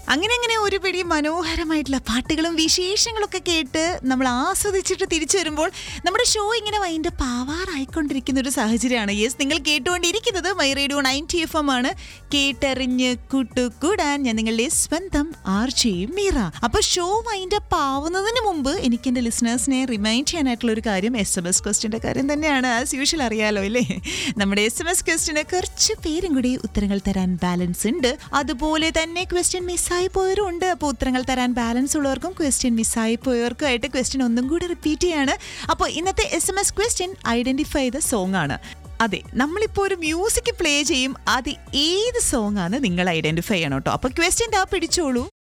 അങ്ങനെ അങ്ങനെ ഒരു പിടി മനോഹരമായിട്ടുള്ള പാട്ടുകളും വിശേഷങ്ങളൊക്കെ കേട്ട് നമ്മൾ ആസ്വദിച്ചിട്ട് തിരിച്ചു വരുമ്പോൾ നമ്മുടെ ഷോ ഇങ്ങനെ വൈൻ്റെ പാവാറായിക്കൊണ്ടിരിക്കുന്ന ഒരു സാഹചര്യമാണ് യെസ് നിങ്ങൾ കേട്ടുകൊണ്ടിരിക്കുന്നത് my radio ninety F M ആണ് കേട്ടറിഞ്ഞ് കൂട്ടുകൂടാൻ ഞാൻ നിങ്ങളുടെ സ്വന്തം ആർ ജെ മീറ അപ്പൊ ഷോ വൈൻഡ് അപ്പ് ആവുന്നതിന് മുമ്പ് എനിക്ക് എന്റെ ലിസണേഴ്സിനെ റിമൈൻഡ് ചെയ്യാനായിട്ടുള്ള ഒരു കാര്യം എസ് എം എസ് ക്വസ്റ്റിന്റെ കാര്യം തന്നെയാണ് ആസ് യൂഷ്വൽ അറിയാലോ അല്ലേ നമ്മുടെ എസ് എം എസ് ക്വസ്റ്റിന് കുറച്ച് പേരും കൂടി ഉത്തരങ്ങൾ തരാൻ ബാലൻസ് ഉണ്ട് അതുപോലെ തന്നെ ക്വസ്റ്റ്യൻ മിസ്സായി പോയവരും ഉണ്ട് അപ്പോൾ ഉത്തരങ്ങൾ തരാൻ ബാലൻസ് ഉള്ളവർക്കും ക്വസ്റ്റ്യൻ മിസ്സായി പോയവർക്കും ആയിട്ട് ക്വസ്റ്റ്യൻ ഒന്നും കൂടി റിപ്പീറ്റ് ചെയ്യാണ് അപ്പോൾ ഇന്നത്തെ S M S question identify ചെയ്ത സോങ് ആണ് അതെ നമ്മളിപ്പോൾ ഒരു മ്യൂസിക് പ്ലേ ചെയ്യും അത് ഏത് സോങ് ആണ് നിങ്ങൾ ഐഡന്റിഫൈ ചെയ്യണം കേട്ടോ അപ്പോൾ ക്വസ്റ്റ്യൻ ആ പിടിച്ചോളൂ